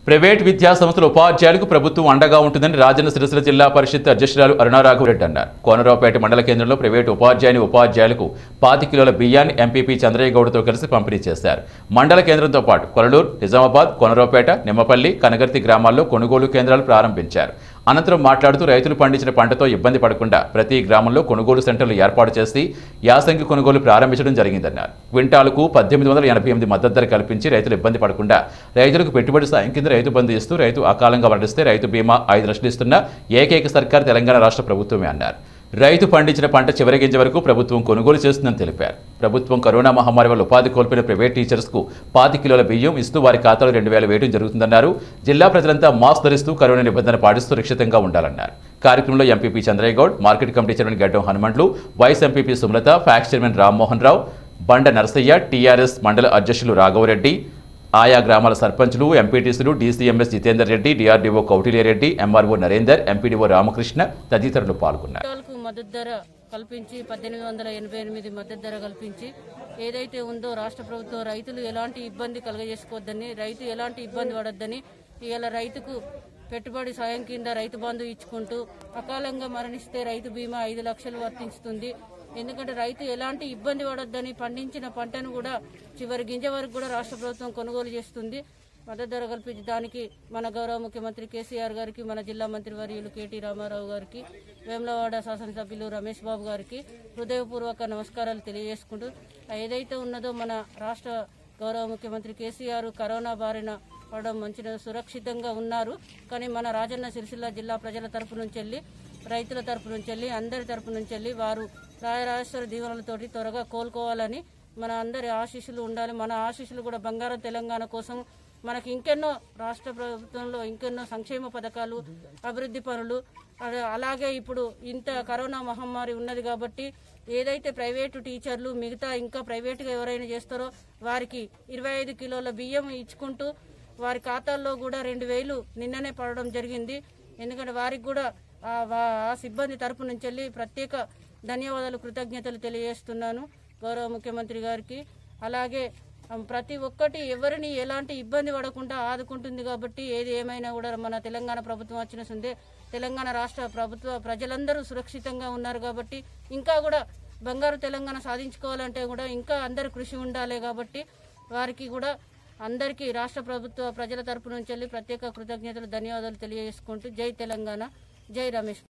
private విద్యా సంస్థల ఉపాధ్యాయులకు ప్రభుత్వం అండగా ఉంటుందని రాజన్న సిరిసిల్ల జిల్లా పరిషత్ అధ్యక్షురాలు అరుణారాఘవరెడ్డి అన్నారు కోనరావుపేట మండల కేంద్రంలో ప్రైవేటు ఉపాధ్యాయుని ఉపాధ్యాయులకు పాతి కిలోల బియ్యాన్ని ఎంపీపీ చంద్రయ్య గౌడ్తో కలిసి పంపిణీ చేశారు మండల కేంద్రంతో పాటు కొలలూరు నిజామాబాద్ కోనరావుపేట నిమ్మపల్లి కనగర్తి గ్రామాల్లో కొనుగోలు కేంద్రాలు ప్రారంభించారు అనంతరం మాట్లాడుతూ రైతులు పండించిన పంటతో ఇబ్బంది పడకుండా ప్రతి గ్రామంలో కొనుగోలు సెంటర్లు ఏర్పాటు చేసి యాసంగి కొనుగోలు ప్రారంభించడం జరిగిందన్నారు క్వింటాలకు పద్దెనిమిది వందల ఎనభై ఎనిమిది మద్దతు ధర కల్పించి రైతులు ఇబ్బంది పడకుండా రైతులకు పెట్టుబడి సాయం కింద రైతు బంధు ఇస్తూ రైతు అకాలంగా మరణిస్తే రైతు బీమా ఐదు లక్షలు ఇస్తున్న ఏకైక సర్కార్ తెలంగాణ రాష్ట్ర ప్రభుత్వమే అన్నారు రైతు పండించిన పంట చివరి గింజ వరకు ప్రభుత్వం కొనుగోలు చేస్తుందని తెలిపారు ప్రభుత్వం కరోనా మహమ్మారి వల్ల ఉపాధి కోల్పోయిన ప్రైవేట్ టీచర్స్కు పాతి కిలోల బియ్యం ఇస్తూ వారి ఖాతాలో రెండు వేల వేయడం జరుగుతుందన్నారు జిల్లా ప్రజలంతా మాస్క్ ధరిస్తూ కరోనా నిబంధన పాటిస్తూ సురక్షితంగా ఉండాలన్నారు కార్యక్రమంలో MPP Chandraiah Goud market committee chairman Gaddam Hanumandlu vice MPP Sumalatha PACS chairman Rammohan Rao Banda Narasaiah TRS మండల అధ్యక్షులు రాఘవరెడ్డి ఆయా గ్రామాల సర్పంచులు ఎంపీటీసీలు DCMS Jitender Reddy DRDO Kautilya Reddy MRO Narender MPDO Ramakrishna తదితరులు పాల్గొన్నారు క్వింటాల్కు మద్దతు ధర కల్పించి పద్దెనిమిది వందల ఎనభై ఎనిమిది మద్దతు ధర కల్పించి ఏదైతే ఉందో రాష్ట్ర ప్రభుత్వం రైతులు ఎలాంటి ఇబ్బంది కలగజేసుకోవద్దని రైతు ఎలాంటి ఇబ్బంది పడొద్దని ఇవాళ రైతుకు పెట్టుబడి సాయం కింద రైతు బంధు ఇచ్చుకుంటూ అకాలంగా మరణిస్తే రైతు బీమా ఐదు లక్షలు వర్తిస్తుంది ఎందుకంటే రైతు ఎలాంటి ఇబ్బంది పడొద్దని పండించిన పంటను కూడా చివరి గింజ వరకు కూడా రాష్ట్ర ప్రభుత్వం కొనుగోలు చేస్తుంది మద్దతు ధర కల్పించడానికి మన గౌరవ ముఖ్యమంత్రి కేసీఆర్ గారికి మన జిల్లా మంత్రి వర్యులు కేటీ రామారావు గారికి వేములవాడ శాసనసభ్యులు రమేష్ బాబు గారికి హృదయపూర్వక నమస్కారాలు తెలియజేసుకుంటూ ఏదైతే ఉన్నదో మన రాష్ట్ర గౌరవ ముఖ్యమంత్రి కేసీఆర్ కరోనా బారిన పడడం మంచిగా సురక్షితంగా ఉన్నారు కానీ మన రాజన్న సిరిసిల్ల జిల్లా ప్రజల తరపు నుంచి వెళ్ళి రైతుల తరపు నుంచి వెళ్ళి అందరి తరపు నుంచి వెళ్ళి వారు రాయరాజేశ్వర దీవెనలతోటి త్వరగా కోలుకోవాలని మన అందరి ఆశీస్సులు ఉండాలి మన ఆశీస్సులు కూడా బంగారం తెలంగాణ కోసం మనకి ఇంకెన్నో రాష్ట్ర ప్రభుత్వంలో ఇంకెన్నో సంక్షేమ పథకాలు అభివృద్ధి పనులు అలా- అలాగే ఇప్పుడు ఇంత కరోనా మహమ్మారి ఉన్నది కాబట్టి ఏదైతే ప్రైవేటు టీచర్లు మిగతా ఇంకా ప్రైవేటుగా ఎవరైనా చేస్తారో వారికి ఇరవై ఐదు కిలోల బియ్యం ఇచ్చుకుంటూ వారి ఖాతాల్లో కూడా రెండు వేలు నిన్ననే పడడం జరిగింది ఎందుకంటే వారికి కూడా ఆ వా- ఆ సిబ్బంది తరపు నుంచి వెళ్ళి ప్రత్యేక ధన్యవాదాలు కృతజ్ఞతలు తెలియజేస్తున్నాను గౌరవ ముఖ్యమంత్రి గారికి అలాగే ఆ, ప్రతి ఒక్కటి ఎవరిని ఎలాంటి ఇబ్బంది పడకుండా ఆదుకుంటుంది కాబట్టి ఏది ఏమైనా కూడా మన తెలంగాణ ప్రభుత్వం వచ్చిన సందే తెలంగాణ రాష్ట్ర ప్రభుత్వ ప్రజలందరూ సురక్షితంగా ఉన్నారు కాబట్టి ఇంకా కూడా బంగారు తెలంగాణ సాధించుకోవాలంటే కూడా ఇంకా అందరి కృషి ఉండాలి కాబట్టి వారికి కూడా అందరికీ రాష్ట్ర ప్రభుత్వ ప్రజల తరపు నుంచి వెళ్ళి ప్రత్యేక కృతజ్ఞతలు ధన్యవాదాలు తెలియజేసుకుంటూ జై తెలంగాణ జై రమేష్